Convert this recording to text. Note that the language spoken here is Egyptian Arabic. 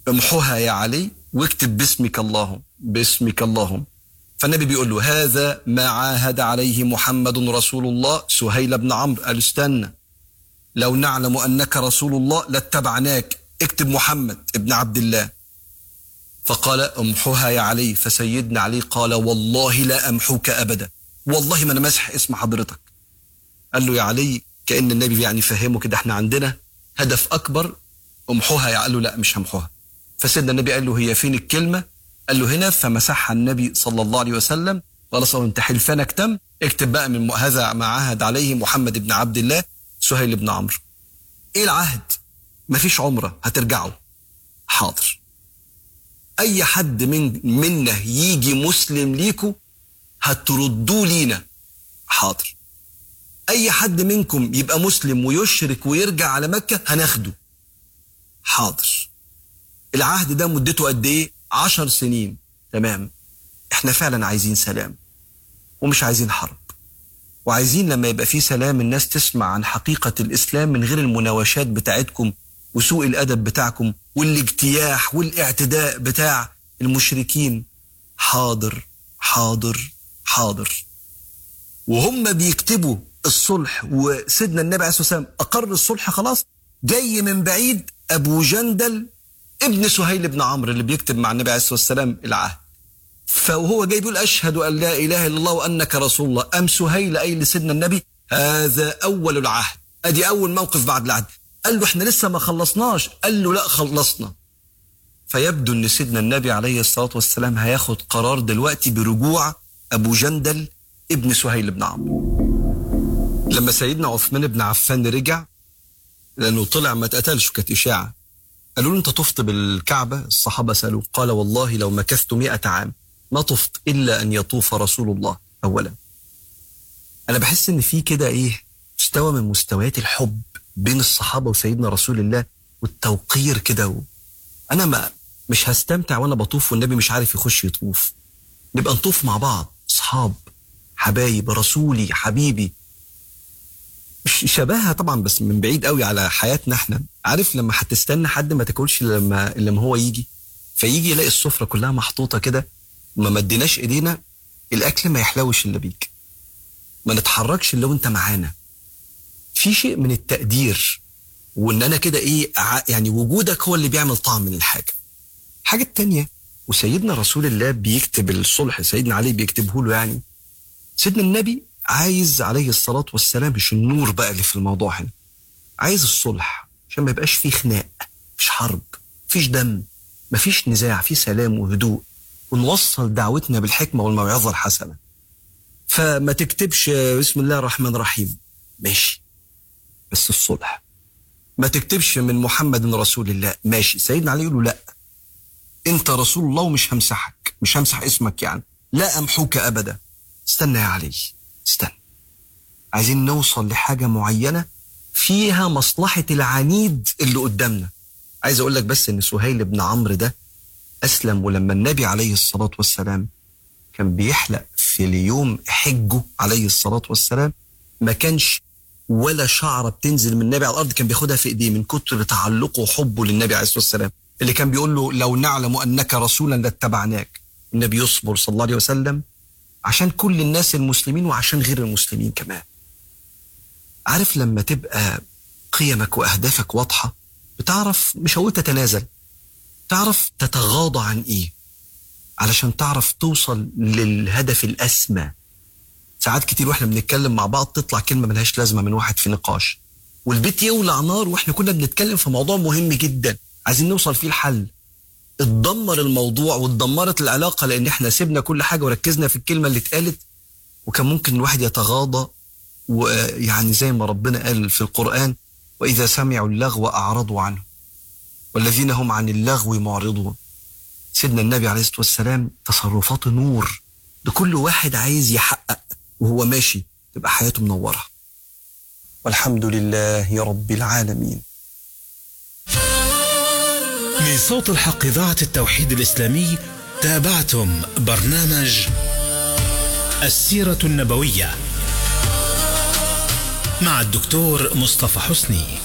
امحوها يا علي واكتب باسمك اللهم باسمك اللهم فالنبي بيقول له هذا ما عاهد عليه محمد رسول الله سهيل بن عمرو قال استنى لو نعلم انك رسول الله لاتبعناك اكتب محمد ابن عبد الله فقال امحوها يا علي فسيدنا علي قال والله لا امحوك ابدا والله ما انا مسح اسم حضرتك قال له يا علي كان النبي يعني فهمه كده احنا عندنا هدف اكبر امحوها يا قال له لا مش همحوها فسيدنا النبي قال له هي فين الكلمه قال له هنا فمسحها النبي صلى الله عليه وسلم قال صلى انت حلفانك تم اكتب بقى من هذا ما عهد عليه محمد بن عبد الله سهيل بن عمرو ايه العهد مفيش عمره هترجعوا حاضر اي حد من منا يجي مسلم ليكوا هتردوه لينا حاضر اي حد منكم يبقى مسلم ويشرك ويرجع على مكة هناخده حاضر العهد ده مدته قد ايه عشر سنين تمام احنا فعلا عايزين سلام ومش عايزين حرب وعايزين لما يبقى في سلام الناس تسمع عن حقيقة الإسلام من غير المناوشات بتاعتكم وسوء الأدب بتاعكم والاجتياح والاعتداء بتاع المشركين حاضر حاضر حاضر وهم بيكتبوا الصلح وسيدنا النبي عليه الصلاة والسلام أقر الصلح خلاص جاي من بعيد أبو جندل ابن سهيل بن عمرو اللي بيكتب مع النبي عليه الصلاة والسلام العهد فهو جاي بيقول أشهد أن لا إله إلا الله وأنك رسول الله أم سهيل أي لسيدنا النبي هذا أول العهد أدي أول موقف بعد العهد قال له احنا لسه ما خلصناش قال له لا خلصنا فيبدو ان سيدنا النبي عليه الصلاة والسلام هياخد قرار دلوقتي برجوع أبو جندل ابن سهيل بن عمرو لما سيدنا عثمان بن عفان رجع لأنه طلع ما اتقتلش كانت إشاعة قالوا له أنت طفت بالكعبة الصحابة سألوه قال والله لو مكثت مئة عام ما طفت إلا أن يطوف رسول الله أولا أنا بحس إن في كده إيه مستوى من مستويات الحب بين الصحابة وسيدنا رسول الله والتوقير كده و... أنا ما مش هستمتع وأنا بطوف والنبي مش عارف يخش يطوف نبقى نطوف مع بعض أصحاب حبايب رسولي حبيبي مش شبهها طبعا بس من بعيد قوي على حياتنا احنا عارف لما هتستنى حد ما تاكلش لما لما هو يجي فيجي يلاقي السفره كلها محطوطه كده ما مديناش ايدينا الاكل ما يحلوش الا بيك ما نتحركش الا وانت معانا في شيء من التقدير وان انا كده ايه يعني وجودك هو اللي بيعمل طعم من الحاجه الحاجه التانية وسيدنا رسول الله بيكتب الصلح سيدنا علي بيكتبه له يعني سيدنا النبي عايز عليه الصلاة والسلام مش النور بقى اللي في الموضوع هنا عايز الصلح عشان ما يبقاش فيه خناق مش حرب مفيش دم مفيش نزاع في سلام وهدوء ونوصل دعوتنا بالحكمة والموعظة الحسنة فما تكتبش بسم الله الرحمن الرحيم ماشي بس الصلح ما تكتبش من محمد رسول الله ماشي سيدنا علي يقول له لا انت رسول الله ومش همسحك مش همسح اسمك يعني لا امحوك ابدا استنى يا علي استنى عايزين نوصل لحاجة معينة فيها مصلحة العنيد اللي قدامنا عايز اقول لك بس ان سهيل بن عمرو ده اسلم ولما النبي عليه الصلاة والسلام كان بيحلق في اليوم حجه عليه الصلاة والسلام ما كانش ولا شعرة بتنزل من النبي على الأرض كان بياخدها في إيديه من كتر تعلقه وحبه للنبي عليه الصلاة والسلام اللي كان بيقول له لو نعلم أنك رسولا لاتبعناك النبي يصبر صلى الله عليه وسلم عشان كل الناس المسلمين وعشان غير المسلمين كمان عارف لما تبقى قيمك وأهدافك واضحة بتعرف مش هقول تتنازل تعرف تتغاضى عن إيه علشان تعرف توصل للهدف الأسمى ساعات كتير واحنا بنتكلم مع بعض تطلع كلمة ملهاش لازمة من واحد في نقاش والبيت يولع نار واحنا كنا بنتكلم في موضوع مهم جدا عايزين نوصل فيه الحل اتدمر الموضوع واتدمرت العلاقة لأن احنا سيبنا كل حاجة وركزنا في الكلمة اللي اتقالت وكان ممكن الواحد يتغاضى ويعني زي ما ربنا قال في القرآن وإذا سمعوا اللغو أعرضوا عنه والذين هم عن اللغو معرضون سيدنا النبي عليه الصلاة والسلام تصرفاته نور لكل واحد عايز يحقق وهو ماشي تبقى حياته منورة والحمد لله رب العالمين من صوت الحق إذاعة التوحيد الإسلامي تابعتم برنامج السيرة النبوية مع الدكتور مصطفى حسني